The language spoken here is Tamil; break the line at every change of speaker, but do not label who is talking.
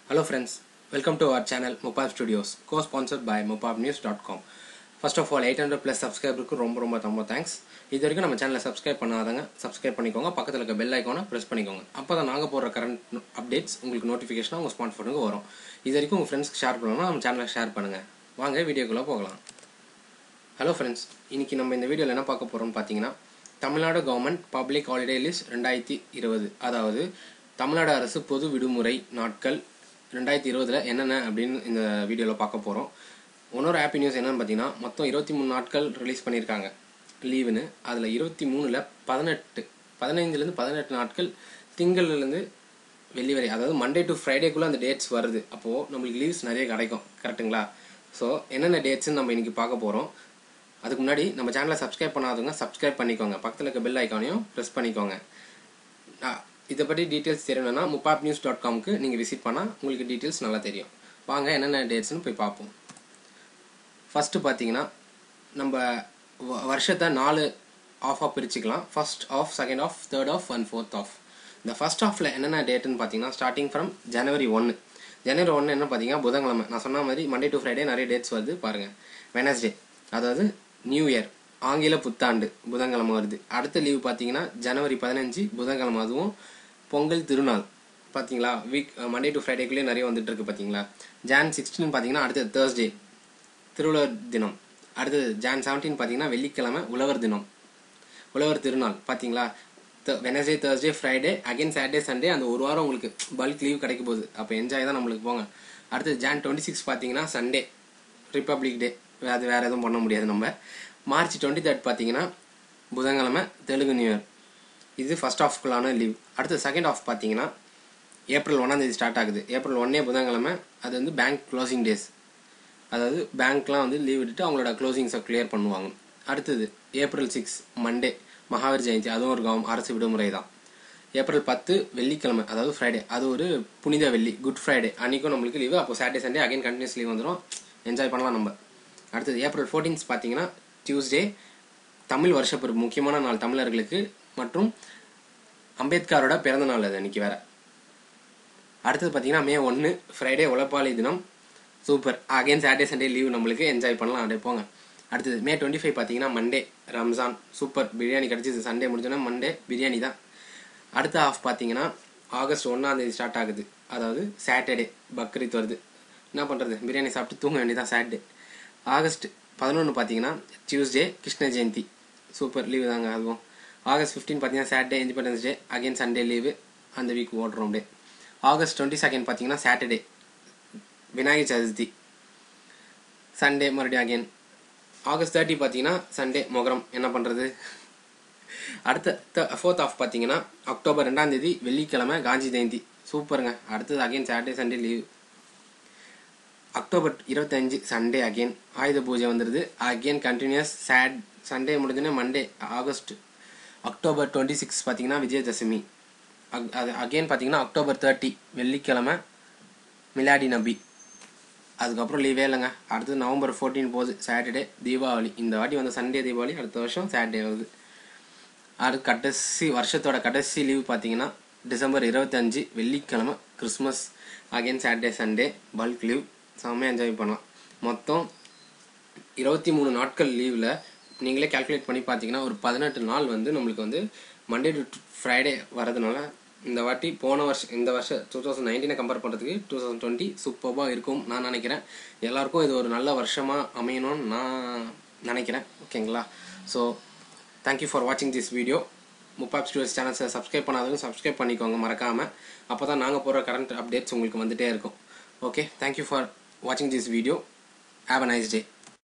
Hello friends, welcome to our channel Mopab Studios, co-sponsored by mopabnews.com. First of all eight hundred plus சப்ஸ்கிரைபருக்கு ரொம்ப ரொம்ப ரொம்ப தேங்க்ஸ் இது வரைக்கும் நம்ம சேனலை சப்ஸ்கிரைப் பண்ணாதவங்க சப்ஸ்கிரைப் பண்ணிக்கோங்க பக்கத்தில் இருக்க பெல் ஐக்கானை ப்ரெஸ் பண்ணிக்கோங்க அப்போ தான் நாங்கள் போடுற கரண்ட் அப்டேட்ஸ் உங்களுக்கு நோட்டிஃபிகேஷனாக உங்கள் ஸ்மார்ட் ஃபோனுக்கு வரும் இது வரைக்கும் உங்கள் ஃப்ரெண்ட்ஸ்க்கு ஷேர் பண்ணணும்னா நம்ம சேனலை ஷேர் பண்ணுங்கள் வாங்க வீடியோக்குள்ளே போகலாம் ஹலோ ஃப்ரெண்ட்ஸ் இன்னைக்கு நம்ம இந்த வீடியோவில் என்ன பார்க்க போகிறோம்னு பார்த்தீங்கன்னா Tamil Nadu government public holiday list ரெண்டாயிரத்தி இருபது அதாவது தமிழ்நாடு அரசு பொது விடுமுறை நாட்கள் ரெண்டாயிரத்தி இருபதில் என்னென்ன அப்படின்னு இந்த வீடியோவில் பார்க்க போகிறோம் இன்னொரு ஹாப்பி நியூஸ் என்னன்னு பார்த்தீங்கன்னா மொத்தம் இருபத்தி மூணு நாட்கள் ரிலீஸ் பண்ணியிருக்காங்க லீவுன்னு அதில் இருபத்தி மூணில் பதினெட்டு பதினைந்துலேருந்து பதினெட்டு நாட்கள் திங்கள்லேருந்து வெள்ளி வரை அதாவது மண்டே டு ஃப்ரைடேக்குள்ளே அந்த டேட்ஸ் வருது அப்போது நம்மளுக்கு லீவ்ஸ் நிறைய கிடைக்கும் கரெக்ட்டுங்களா ஸோ என்னென்ன டேட்ஸ்ன்னு நம்ம இன்னைக்கு பார்க்க போகிறோம் அதுக்கு முன்னாடி நம்ம சேனலை சப்ஸ்கிரைப் பண்ணாதவங்க சப்ஸ்கிரைப் பண்ணிக்கோங்க பக்கத்தில் இருக்க பெல் ஐக்கானையும் ப்ரெஸ் பண்ணிக்கோங்க நான் இதை பற்றி டீட்டெயில்ஸ் தெரியணும்னா முப்பாப் நியூஸ் டாட் காம்க்கு நீங்கள் விசிட் பண்ணால் உங்களுக்கு டீட்டெயில்ஸ் நல்லா தெரியும் வாங்க என்னென்ன டேட்ஸ்னு போய் பார்ப்போம் ஃபஸ்ட்டு பார்த்தீங்கன்னா நம்ம வ- வருஷத்தை நாலு ஆஃபாக பிரிச்சுக்கலாம் first half second half third half and fourth half இந்த ஃபர்ஸ்ட் ஆஃபில் என்னென்ன டேட்டுன்னு பார்த்தீங்கன்னா ஸ்டார்டிங் ஃப்ரம் ஜனவரி ஒன்று ஜனவரி ஒன்று என்ன பார்த்தீங்கன்னா புதன்கிழமை நான் சொன்ன மாதிரி மண்டே டு ஃப்ரைடே நிறைய டேட்ஸ் வருது பாருங்கள் வெனஸ்டே அதாவது நியூ இயர் ஆங்கில புத்தாண்டு புதன்கிழமை வருது அடுத்த லீவ் பார்த்தீங்கன்னா ஜனவரி பதினஞ்சு புதன்கிழமை அதுவும் பொங்கல் திருநாள் பார்த்தீங்களா வீக் மண்டே டு ஃப்ரைடேக்குள்ளேயே நிறைய வந்துட்டு இருக்கு பார்த்தீங்களா ஜான் சிக்ஸ்டீன் பார்த்தீங்கன்னா அடுத்தது தேர்ஸ்டே திருவள்ளுவர் தினம் அடுத்தது ஜான் செவன்டீன் பார்த்தீங்கன்னா வெள்ளிக்கிழமை உழவர் தினம் உழவர் திருநாள் பார்த்தீங்களா Wednesday Thursday Friday again Saturday Sunday அந்த ஒரு வாரம் உங்களுக்கு பல்க் லீவ் கிடைக்க போகுது அப்போ என்ஜாய் தான் நம்மளுக்கு போங்க அடுத்தது ஜான் டுவெண்ட்டி சிக்ஸ் பார்த்தீங்கன்னா சண்டே ரிப்பப்ளிக் டே அது வேறு எதுவும் பண்ண முடியாது நம்ம மார்ச் டுவெண்ட்டி தேர்ட் பார்த்தீங்கன்னா புதன்கிழமை தெலுங்கு நியூ இயர் இது ஃபர்ஸ்ட் ஆஃப்குள்ளான லீவ் அடுத்து செகண்ட் ஆஃப் பார்த்தீங்கன்னா ஏப்ரல் ஒன்றாம் தேதி ஸ்டார்ட் ஆகுது ஏப்ரல் ஒன்னே புதன்கிழமை அது வந்து பேங்க் க்ளோசிங் டேஸ் அதாவது பேங்க்லாம் வந்து லீவ் விட்டுட்டு அவங்களோட க்ளோசிங்ஸை கிளியர் பண்ணுவாங்க அடுத்தது April six Monday Mahavir Jayanti அதுவும் ஒரு கவர்ம் அரசு விடுமுறை தான் ஏப்ரல் பத்து வெள்ளிக்கிழமை அதாவது ஃப்ரைடே அது ஒரு புனித வெள்ளி குட் ஃப்ரைடே அன்றைக்கும் நம்மளுக்கு லீவு அப்போ Saturday Sunday again continues leave வந்துடும் என்ஜாய் பண்ணலாம் நம்ம அடுத்தது ஏப்ரல் ஃபோர்டீன்ஸ் பார்த்தீங்கன்னா டியூஸ்டே தமிழ் வருஷப்பிறப்பு முக்கியமான நாள் தமிழர்களுக்கு மற்றும் அம்பேத்கரோட பிறந்த நாள் அது அன்னைக்கு வேற அடுத்தது பார்த்தீங்கன்னா மே ஒன்று ஃப்ரைடே உழைப்பாளி தினம் super again Saturday Sunday leave நம்மளுக்கு என்ஜாய் பண்ணலாம் அப்படியே போங்க அடுத்தது மே டுவெண்ட்டி ஃபைவ் பார்த்தீங்கன்னா மண்டே ரம்ஜான் சூப்பர் பிரியாணி கிடச்சிது சண்டே முடிஞ்சோன்னா மண்டே பிரியாணி தான் அடுத்த ஹாஃப் பார்த்தீங்கன்னா ஆகஸ்ட் ஒன்றாம் தேதி ஸ்டார்ட் ஆகுது அதாவது சாட்டர்டே பக்ரீத் வருது என்ன பண்ணுறது பிரியாணி சாப்பிட்டு தூங்க வேண்டியதான் சாட்டர்டே ஆகஸ்ட் பதினொன்று பார்த்தீங்கன்னா Tuesday Krishna Jayanti super leave தாங்க அதுவும் ஆகஸ்ட் ஃபிஃப்டீன் பார்த்தீங்கன்னா Saturday independence day again Sunday leave அந்த வீக் ஓடுறோம் அப்படியே ஆகஸ்ட் டுவெண்ட்டி செகண்ட் பார்த்தீங்கன்னா சாட்டர்டே விநாயகர் சதுர்த்தி சண்டே மறுபடியும் அகைன் ஆகஸ்ட் தேர்ட்டி பார்த்தீங்கன்னா சண்டே மொகரம் என்ன பண்ணுறது அடுத்த ஃபோர்த் ஆஃப் பார்த்தீங்கன்னா அக்டோபர் ரெண்டாம் தேதி வெள்ளிக்கிழமை காந்தி ஜெயந்தி சூப்பருங்க அடுத்தது again Saturday Sunday leave October இருபத்தஞ்சு சண்டே அகைன் ஆயுத பூஜை வந்துடுது அகைன் கண்டினியூஸ் சேட் சண்டே முடிஞ்சோடனே Monday August October twenty six பார்த்தீங்கன்னா விஜயதசமி அக்- அது அகைன் பார்த்தீங்கன்னா அக்டோபர் தேர்ட்டி வெள்ளிக்கிழமை மிலாடி நபி அதுக்கப்புறம் லீவே இல்லைங்க அடுத்தது நவம்பர் ஃபோர்டீன் போகுது சாட்டர்டே தீபாவளி இந்த வாட்டி வந்து சண்டே தீபாவளி அடுத்த வருஷம் சாட்டர்டே வருது அடுத்து கடைசி வருஷத்தோட கடைசி லீவ் பார்த்தீங்கன்னா டிசம்பர் இருபத்தஞ்சு வெள்ளிக்கிழமை Christmas again Saturday Sunday bulk leave செம்மையாக என்ஜாய் பண்ணலாம் மொத்தம் இருபத்தி மூணு நாட்கள் லீவில் நீங்களே கால்குலேட் பண்ணி பார்த்தீங்கன்னா ஒரு பதினெட்டு நாள் வந்து நம்மளுக்கு வந்து மண்டே டு ஃப்ரைடே வரதுனால இந்த வாட்டி போன வருஷம் இந்த வருஷம் டூ தௌசண்ட் நைன்டீனை கம்பேர் பண்ணுறதுக்கு டூ தௌசண்ட் டுவெண்ட்டி சூப்பராக இருக்கும் நான் நினைக்கிறேன் எல்லாருக்கும் இது ஒரு நல்ல வருஷமாக அமையணும்னு நான் நினைக்கிறேன் ஓகேங்களா ஸோ தேங்க்யூ ஃபார் வாட்சிங் திஸ் வீடியோ முப்பாப் ஸ்டூடியோஸ் சேனல்ஸை சப்ஸ்கிரைப் பண்ணாதவங்க சப்ஸ்கிரைப் பண்ணிக்கோங்க மறக்காமல் அப்போ தான் நாங்கள் போகிற கரண்ட் அப்டேட்ஸ் உங்களுக்கு வந்துகிட்டே இருக்கும் ஓகே தேங்க்யூ ஃபார் வாட்சிங் this video have a nice day